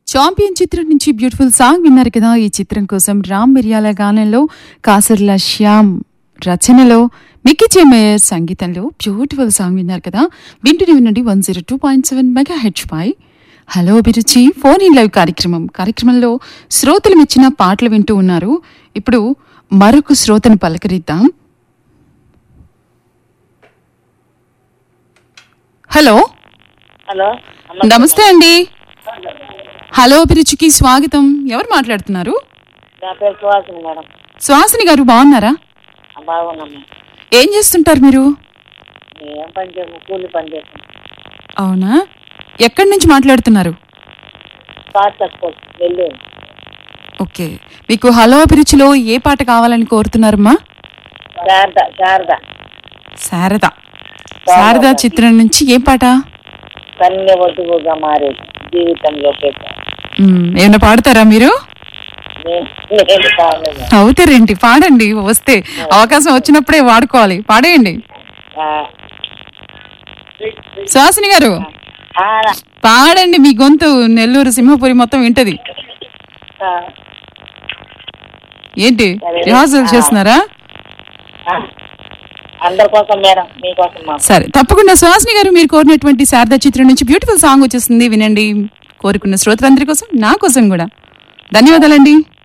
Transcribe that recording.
Champion చిత్రం నుంచి beautiful song విన్నారు కదా ఈ చిత్రం కోసం రామ్ మిర్యాల గానంలో కాసర్ల శ్యామ్ రచనలో మిక్కీ మేయర్ సంగీతంలో బ్యూటిఫుల్ సాంగ్ విన్నారు కదా వింటూనే వినండి one zero two point seven mega H పై hello Abhiruchi phone in live కార్యక్రమం కార్యక్రమంలో శ్రోతలు మెచ్చిన పాటలు వింటూ ఉన్నారు ఇప్పుడు మరొక శ్రోతను పలకరిద్దాం హలో హలో నమస్తే అండి హలో అభిరుచికి స్వాగతం ఎవరు మాట్లాడుతున్నారు నా పేరు సుహాసిని మేడం సుహాసిని గారు బాగున్నారా ఆ, బాగున్నాము ఏం చేస్తుంటారు మీరు ఏం పని చేయము కూలి పని చేస్తాం అవునా ఎక్కడి నుంచి మాట్లాడుతున్నారు కార్ తక్కువ నెల్లూరు ఓకే మీకు హలో అభిరుచిలో ఏ పాట కావాలని కోరుతున్నారమ్మా శారద శారద శారద శారద చిత్రం నుంచి ఏ పాట కన్య వధువుగా మారేది జీవితంలో పెట్ట మ్, ఏమైనా పాడతారా మీరు నేను నేను కావాలి అవుతారేంటి పాడండి వస్తే అవకాశం వచ్చినప్పుడే వాడుకోవాలి పాడేయండి ఆ, సుహాసిని గారు ఆ, పాడండి మీ గొంతు నెల్లూరు సింహపురి మొత్తం వింటది ఆ, ఏంటి రిహార్సల్ చేస్తున్నారా ఆ. అందరి కోసం మేడం మీకోసం మా సరే తప్పకుండా సుహాసిని గారు మీరు కోరినటువంటి శారదా చిత్రం నుంచి బ్యూటిఫుల్ సాంగ్ వచ్చేస్తుంది వినండి కోరుకున్న శ్రోతలందరి కోసం నా కోసం కూడా ధన్యవాదాలండి